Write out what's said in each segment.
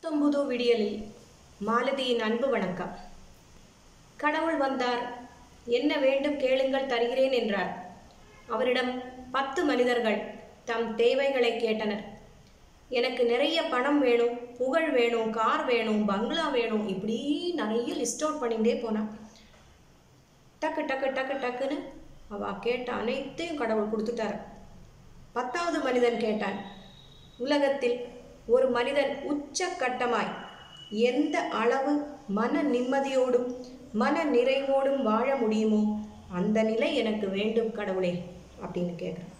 புத்தம்புது விடியலில் மாலதியின் அன்பு வணக்கம் கடவுள் வந்தார் என்ன வேண்டும் கேளுங்கள் தருகிறேன் என்றார் அவரிடம் பத்து மனிதர்கள் தம் தேவைகளை கேட்டனர் எனக்கு நிறைய பணம் வேணும் புகழ் வேணும் கார் வேணும் பங்களா வேணும் இப்படி நிறைய லிஸ்ட் அவுட் பண்ணிகிட்டே போனான் டக்கு டக்கு டக்கு டக்குன்னு அவ கேட்ட அனைத்தையும் கடவுள் கொடுத்துட்டார் பத்தாவது மனிதன் கேட்டான் உலகத்தில் ஒரு மனிதன் உச்சக்கட்டமாய் எந்த அளவு மன நிம்மதியோடும் மன நிறைவோடும் வாழ முடியுமோ அந்த நிலை எனக்கு வேண்டும் கடவுளே அப்படின்னு கேட்குறான்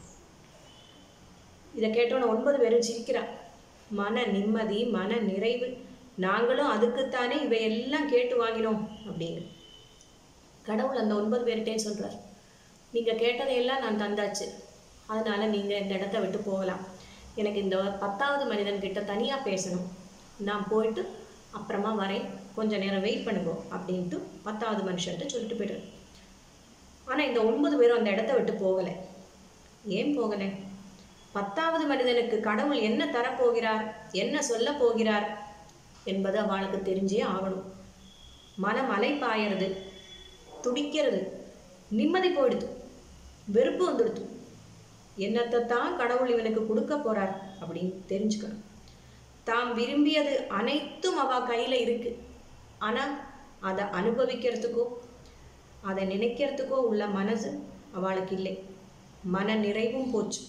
இதை கேட்டோன்னு ஒன்பது பேரும் சிரிக்கிறான் மன நிம்மதி மன நிறைவு நாங்களும் அதுக்குத்தானே இவையெல்லாம் கேட்டு வாங்கினோம் அப்படின்னு கடவுள் அந்த ஒன்பது பேர்கிட்டையும் சொல்கிறார் நீங்கள் கேட்டதையெல்லாம் நான் தந்தாச்சு அதனால் நீங்கள் இந்த இடத்த விட்டு போகலாம் எனக்கு இந்த பத்தாவது மனிதன்கிட்ட தனியாக பேசணும் நான் போயிட்டு அப்புறமா வரேன் கொஞ்ச நேரம் வெயிட் பண்ணுங்க அப்படின்ட்டு பத்தாவது மனுஷன்ட்டு சொல்லிட்டு போய்டுறேன் ஆனால் இந்த ஒன்பது பேரும் அந்த இடத்த விட்டு போகலை ஏன் போகலை பத்தாவது மனிதனுக்கு கடவுள் என்ன தரப்போகிறார் என்ன சொல்ல போகிறார் என்பது அவளுக்கு தெரிஞ்சே ஆகணும் மனம் அலைப்பாயறது துடிக்கிறது நிம்மதி போயிடுது வெறுப்பு வந்துடுது என்னத்தை தான் கடவுள் இவனுக்கு கொடுக்க போறார் அப்படின்னு தெரிஞ்சுக்கணும் தாம் விரும்பியது அனைத்தும் அவ கையில இருக்கு ஆனா அதை அனுபவிக்கிறதுக்கோ அதை நினைக்கிறதுக்கோ உள்ள மனசு அவளுக்கு இல்லை மன நிறைவும் போச்சு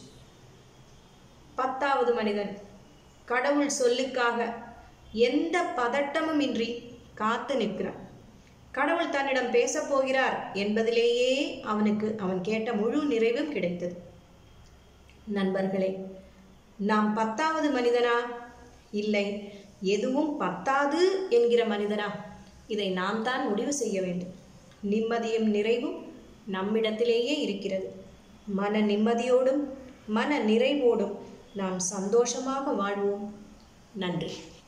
பத்தாவது மனிதன் கடவுள் சொல்லுக்காக எந்த பதட்டமும் இன்றி காத்து நிற்கிறான் கடவுள் தன்னிடம் பேசப் போகிறார் என்பதிலேயே அவனுக்கு அவன் கேட்ட முழு நிறைவும் கிடைத்தது நண்பர்களே நாம் பத்தாவது மனிதனா இல்லை எதுவும் பத்தாது என்கிற மனிதனா இதை நாம் தான் முடிவு செய்ய வேண்டும் நிம்மதியும் நிறைவும் நம்மிடத்திலேயே இருக்கிறது மன நிம்மதியோடும் மன நிறைவோடும் நாம் சந்தோஷமாக வாழ்வோம் நன்றி